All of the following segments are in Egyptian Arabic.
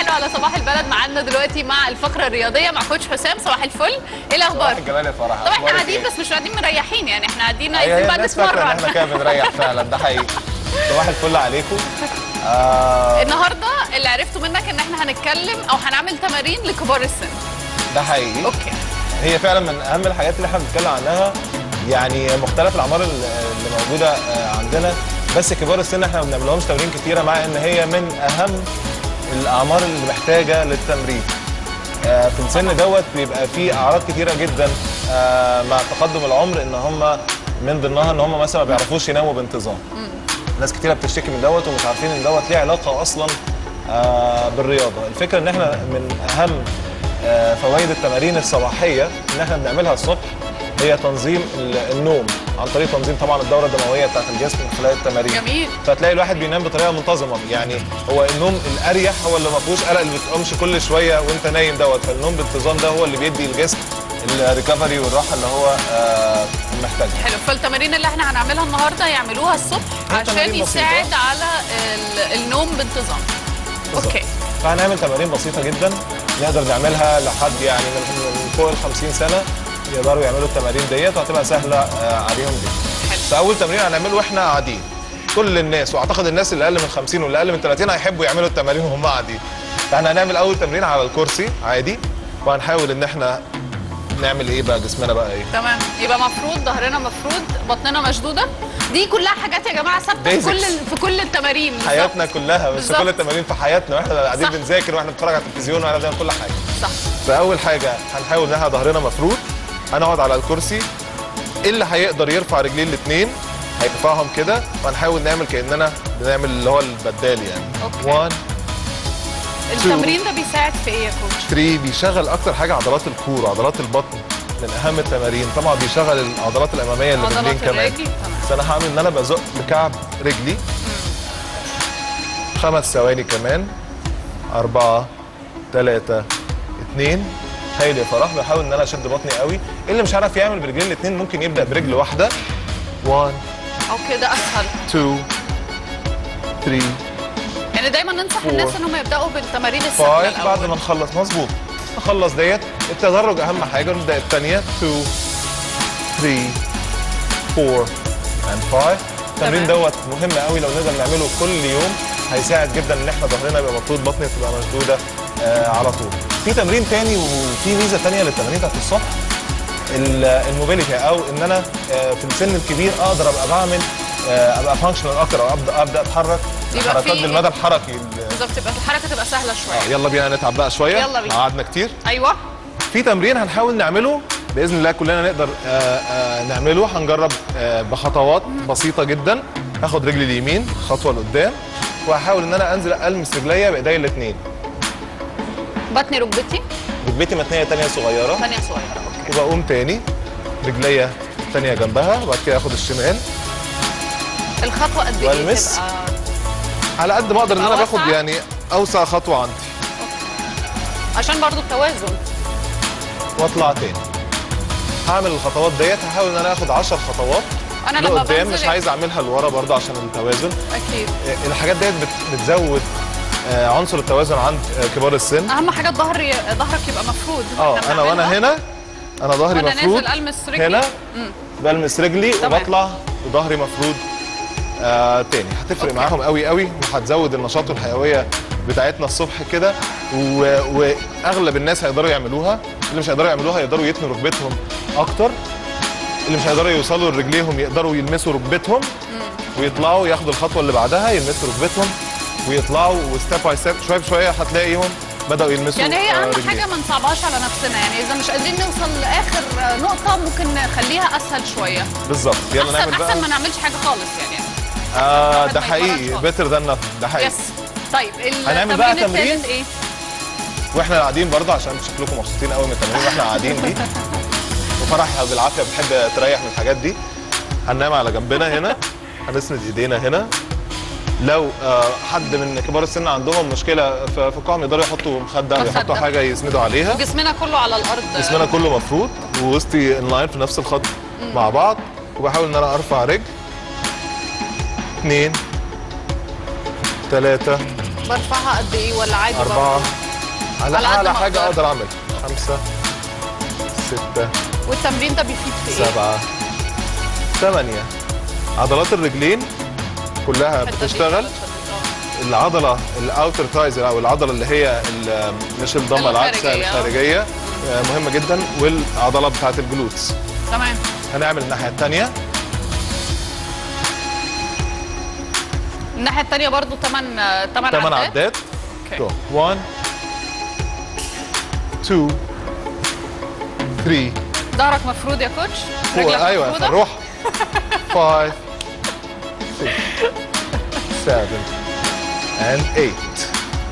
على صباح البلد معانا دلوقتي مع الفقره الرياضيه مع كوتش حسام صباح الفل ايه صباح الاخبار الجمال يا فرح طبعا احنا أخبارك قاعدين إيه؟ بس مش قاعدين مريحين يعني احنا قاعدين هي عايزين هي بقى الناس فاكره ان نتمرن احنا كده بنريح فعلا ده حقيقي صباح الفل عليكم آه النهارده اللي عرفته منك ان احنا هنتكلم او هنعمل تمارين لكبار السن ده حقيقي اوكي هي فعلا من اهم الحاجات اللي احنا بنتكلم عنها يعني مختلف الاعمار اللي اللي موجوده آه، عندنا بس كبار السن احنا ما بنعملهمش تمارين كتيره مع ان هي من اهم الاعمار اللي محتاجه للتمرين آه، في السن دوت بيبقى فيه اعراض كتيره جدا آه، مع تقدم العمر ان هم من ضمنها ان هم مثلا ما بيعرفوش يناموا بانتظام ناس كتيره بتشتكي من دوت ومش عارفين ان دوت ليه علاقه اصلا آه، بالرياضه الفكره ان احنا من اهم آه، فوائد التمارين الصباحيه ان احنا بنعملها الصبح هي تنظيم ال- النوم عن طريق تنظيم طبعا الدوره الدمويه بتاعت الجسم من خلال التمارين جميل. فتلاقي الواحد بينام بطريقه منتظمه يعني هو النوم الاريح هو اللي ما فيهوش قلق اللي بتقومش كل شويه وانت نايم دوت فالنوم بانتظام ده هو اللي بيدي الجسم الريكفري والراحه اللي هو آه، محتاجها حلو فالتمارين اللي احنا هنعملها النهارده يعملوها الصبح هي عشان تمارين بسيطة. يساعد على ال- النوم بانتظام بالظبط. اوكي فهنعمل تمارين بسيطة جدا نقدر نعملها لحد يعني من من فوق ال 50 سنة يقدروا يعملوا التمارين ديت وهتبقى سهلة آه، عليهم جدا. حلو. فأول تمرين هنعمله واحنا قاعدين. كل الناس واعتقد الناس اللي اقل من 50 واللي اقل من 30 هيحبوا يعملوا التمارين وهم قاعدين. فاحنا هنعمل اول تمرين على الكرسي عادي وهنحاول ان احنا نعمل ايه بقى جسمنا بقى ايه؟ تمام يبقى مفروض ظهرنا مفروض بطننا مشدوده دي كلها حاجات يا جماعه ثابته في Basics. كل في كل التمارين بالظبط. حياتنا كلها بس بالظبط. كل التمارين في حياتنا واحنا قاعدين صح. بنذاكر واحنا بنتفرج على التلفزيون واحنا بنعمل كل حاجه. صح فاول حاجه هنحاول ان احنا ظهرنا مفرود هنقعد على الكرسي اللي هيقدر يرفع رجليه الاثنين هيرفعهم كده وهنحاول نعمل كاننا بنعمل اللي هو البدال يعني أوكي. 1 التمرين ده بيساعد في ايه يا كوتش 3 بيشغل اكتر حاجه عضلات الكور وعضلات البطن من اهم التمارين طبعا بيشغل العضلات الاماميه اللي عضلات بالرجلين كمان الرجل، تمام. بس انا هعمل ان انا بزق بكعب رجلي خمس ثواني كمان أربعة ثلاثة اتنين هايل يا فرح بحاول ان انا اشد بطني قوي اللي مش عارف يعمل برجلين الاتنين ممكن يبدا برجل واحده 1 او كده اسهل 2 3 يعني دايما ننصح Four. الناس ان هم يبداوا بالتمارين السهله 5 بعد ما الاول نخلص مظبوط نخلص ديت التدرج اهم حاجه نبدا الثانيه 2 3 4 and 5 التمرين تمام. دوت مهم قوي لو نقدر نعمله كل يوم هيساعد جدا ان احنا ظهرنا يبقى مفروض بطني تبقى مشدوده آه على طول في تمرين تاني وفي ميزه تانيه للتمارين بتاعت الصبح ال- الموبيليتي او ان انا آه، في السن الكبير اقدر ابقى بعمل آه، ابقى فانكشنال اكتر او ابدا ابدا اتحرك يبقى حركات في- بالمدى الحركي ال- بالظبط تبقى الحركه تبقى سهله آه، شويه يلا بينا نتعب بقى شويه يلا بينا. قعدنا كتير ايوه في تمرين هنحاول نعمله باذن الله كلنا نقدر آه، آه، نعمله هنجرب آه، بخطوات بسيطه جدا هاخد رجلي اليمين خطوه لقدام وهحاول ان انا انزل المس رجليا بايديا الاثنين بطني ركبتي ركبتي متنيه تانية صغيره ثانيه صغيره اوكي وبقوم تاني رجليا التانية جنبها وبعد كده اخد الشمال الخطوه قد ايه والمس. تبقى على قد ما اقدر ان انا تبقى باخد واسعة؟ يعني اوسع خطوه عندي عشان برضو التوازن واطلع تاني هعمل الخطوات ديت هحاول ان انا اخد 10 خطوات انا لما لقدام بنزل مش عايز اعملها لورا برضه عشان التوازن اكيد الحاجات ديت بت- بتزود آه، عنصر التوازن عند آه، كبار السن اهم حاجه ظهري ظهرك يبقى مفرود اه إحنا انا وانا بنعملها. هنا انا ظهري وانا مفرود نازل المس رجلي هنا مم. بلمس رجلي تمام. وبطلع وظهري مفرود آه تاني هتفرق أوكي. معاهم قوي قوي وهتزود النشاط والحيويه بتاعتنا الصبح كده و... واغلب الناس هيقدروا يعملوها اللي مش هيقدروا يعملوها يقدروا يتنوا ركبتهم اكتر اللي مش هيقدروا يوصلوا لرجليهم يقدروا يلمسوا ركبتهم ويطلعوا ياخدوا الخطوه اللي بعدها يلمسوا ركبتهم ويطلعوا وستيب باي ستيب شويه بشويه هتلاقيهم بداوا يلمسوا يعني هي آه، اهم رجليهم. حاجه ما نصعبهاش على نفسنا يعني اذا مش قادرين نوصل لاخر نقطه ممكن نخليها اسهل شويه بالظبط يلا احسن نعمل بقى احسن ما نعملش حاجه خالص يعني آه الواحد ده ما حقيقي يتمرنش خالص. بيتر ذان ده حقيقي يس طيب هنعمل بقى التمرين تمرين؟ التالت ايه واحنا قاعدين برضه عشان شكلكم مبسوطين قوي من التمارين واحنا قاعدين دي وفرح بالعافيه بتحب تريح من الحاجات دي هننام على جنبنا هنا هنسند ايدينا هنا لو آه، حد من كبار السن عندهم مشكله في في قاعهم يقدروا يحطوا مخده او مخدة. يحطوا حاجه يسندوا عليها جسمنا كله على الارض جسمنا كله مفروض ووسطي انلاين في نفس الخط مع بعض وبحاول ان انا ارفع رجل اثنين ثلاثة برفعها قد ايه ولا عادي أربعة برضه؟ على على قد اعلى ما حاجه أقدر. اقدر اعملها خمسه سته والتمرين ده بيفيد في ايه؟ سبعه ثمانيه عضلات الرجلين كلها الحتة دي بتشتغل فعلا شديدة. العضله الاوتر تايز او العضله اللي هي ال- مش الضمه العكسه الخارجية. الخارجيه آه، مهمه جدا والعضلات بتاعت الجلوتس تمام هنعمل الناحيه الثانيه الناحيه الثانيه برضو 8 8 ثمان عدات عدات اوكي Go. One, two, three, ظهرك مفروض يا كوتش four. رجلك ايوه يا مفروضة؟ فروح. Five, six, seven, and eight.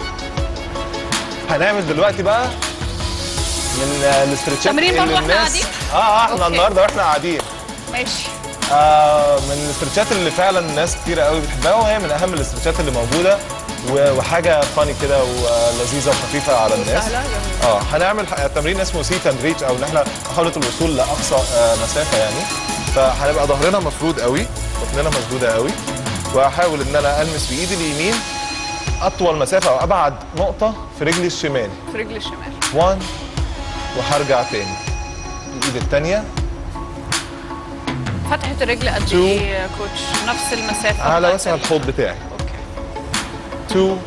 هنعمل دلوقتي بقى من آه، الاسترتشات تمرين اللي برضو واحنا الناس- قاعدين؟ اه اه احنا أوكي. النهارده واحنا قاعدين ماشي آه من الاسترتشات اللي فعلا ناس كتير قوي بتحبها وهي من اهم الاسترتشات اللي موجوده و- وحاجه فاني كده ولذيذه وخفيفه على الناس سهله جميل اه هنعمل ح- تمرين اسمه سيت اند ريتش او ان احنا محاوله الوصول لاقصى آه مسافه يعني فهنبقى ظهرنا مفرود قوي بطننا مشدوده قوي وهحاول ان انا المس بايدي اليمين اطول مسافه او ابعد نقطه في رجلي الشمال في رجل الشمال 1 وهرجع تاني الايد الثانيه فتحه الرجل قد Two. ايه يا كوتش نفس المسافه على بتاعت وسع ال- الحوض بتاعي اوكي 2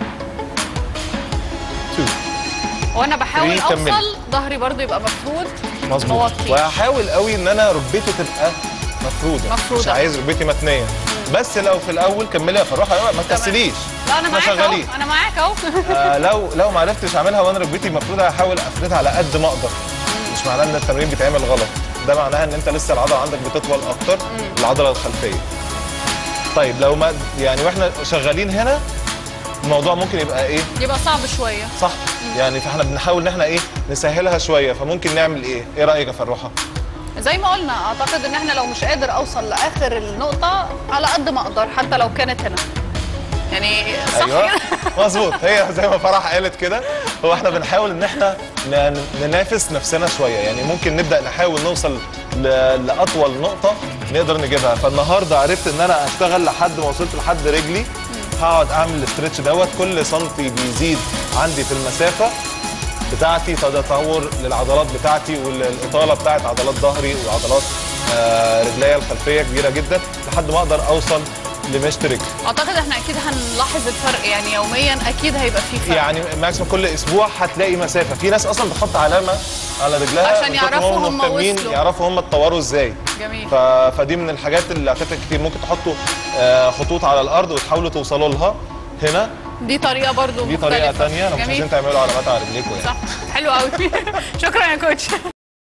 2 وانا بحاول Three، كملي. اوصل ظهري برضو يبقى مفروض مظبوط موطي. وهحاول قوي ان انا ركبتي تبقى مفروده مفرودة. مش عايز ركبتي متنيه بس لو في الاول كملي يا فروحه ما تمام. تكسليش لا انا احنا معاك اهو شغالين. انا معاك اهو آه لو لو ما عرفتش اعملها وانا ركبتي مفروده هحاول افردها على قد ما اقدر مش معناه ان التمرين بيتعمل غلط ده معناها ان انت لسه العضله عندك بتطول اكتر العضله الخلفيه طيب لو ما يعني واحنا شغالين هنا الموضوع ممكن يبقى ايه يبقى صعب شويه صح يعني فاحنا بنحاول ان احنا ايه نسهلها شويه فممكن نعمل ايه ايه رايك يا فروحه زي ما قلنا اعتقد ان احنا لو مش قادر اوصل لاخر النقطه على قد ما اقدر حتى لو كانت هنا يعني صح ايوه كده مظبوط هي زي ما فرح قالت كده هو احنا بنحاول ان احنا ن- ننافس نفسنا شويه يعني ممكن نبدا نحاول نوصل ل- لاطول نقطه نقدر نجيبها فالنهارده عرفت ان انا اشتغل لحد ما وصلت لحد رجلي هقعد اعمل الاسترتش دوت كل سنتي بيزيد عندي في المسافه بتاعتي تطور للعضلات بتاعتي والاطاله بتاعت عضلات ظهري وعضلات آه، رجليا الخلفيه كبيره جدا لحد ما اقدر اوصل لمشط رجلي اعتقد احنا اكيد هنلاحظ الفرق يعني يوميا اكيد هيبقى في فرق يعني ماكسيموم كل اسبوع هتلاقي مسافه في ناس اصلا بتحط علامه على رجلها عشان من كتر ما يعرفوا هم هم مهتمين وصلوا. يعرفوا هم اتطوروا ازاي جميل ف... فدي من الحاجات اللي هتفرق كتير ممكن تحطوا آه، خطوط على الارض وتحاولوا توصلوا لها هنا دي طريقه برضو دي طريقه مختلفة. ثانيه انا مش جميل عايزين تعملوا علامات على رجليكم يعني صح حلو قوي شكرا يا كوتش